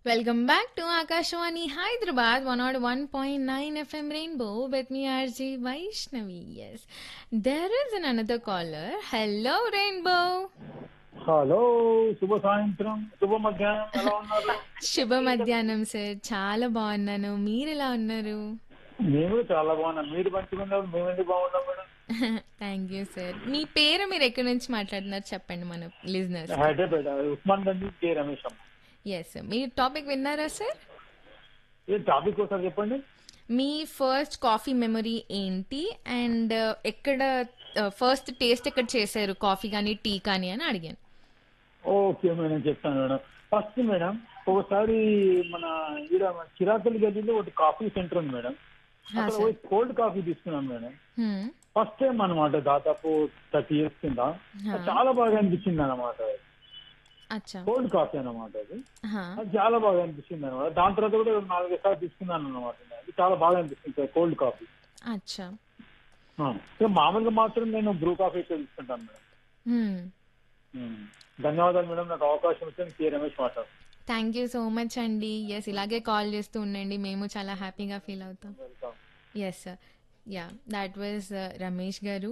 Welcome back to Akashwani Hyderabad 101.9 FM Rainbow with me RJ Vaishnavi. Yes, there is an another caller. Hello Rainbow. Hello శుభ సాయంత్రం శుభ మధ్యాహ్నం ఎలా ఉన్నారు శుభ మధ్యాహ్నం సార్ చాలా బాగున్నాను మీరు ఎలా ఉన్నారు మేము కూడా చాలా బాగున్నాం మీరు మంచిగా ఉన్నారు మేము ఎందుకు బాగున్నాం మేడం థ్యాంక్ యూ సార్ మీ పేరు మీరు ఎక్కడి నుంచి మాట్లాడుతున్నారు చెప్పండి మన లిజనర్స్ హైదరాబాద్ ఉస్మాన్ గంజ్ కే రమేష్ అమ్మ ఎస్ సార్ మీరు టాపిక్ విన్నారా సార్ ఏ టాపిక్ ఒకసారి చెప్పండి మీ ఫస్ట్ కాఫీ మెమరీ ఏంటి అండ్ ఎక్కడ ఫస్ట్ టేస్ట్ ఎక్కడ చేశారు కాఫీ కానీ టీ కానీ అని అడిగాను ఓకే మేడం చెప్తాను మేడం ఫస్ట్ మేడం ఒకసారి మన ఈడ చిరాకులు గదిలో ఒకటి కాఫీ సెంటర్ ఉంది మేడం హా, అక్కడ సార్. పోయి కోల్డ్ కాఫీ తీసుకున్నాం మేడం హ్మ్. ఫస్ట్ టైం అనమాట దాదాపు థర్టీ ఇయర్స్ కింద హా. చాలా బాగా అనిపించింది అనమాట అచ్చా కోల్డ్ కాఫీ అనమాట అది హా. అది చాలా బాగా అనిపించింది అనమాట దాని తర్వాత కూడా నాలుగైదు సార్లు తీసుకున్నాను అనమాట అది చాలా బాగా అనిపిస్తుంది కోల్డ్ కాఫీ అచ్చా ఆ, ఇక మామూలుగా మాత్రం నేను బ్రూ కాఫీ ఎక్కువ తీసుకుంటాను మేడం హ్మ్. ఉమ్. ధన్యవాదాలు మేడం నాకు అవకాశం ఇచ్చాను కే రమేష్ మాట్లాడు థ్యాంక్ యూ సో మచ్ అండి ఎస్ ఇలాగే కాల్ చేస్తూ ఉండండి మేము చాలా హ్యాపీగా ఫీల్ అవుతాం welcome yes sir yeah that was Ramesh గారు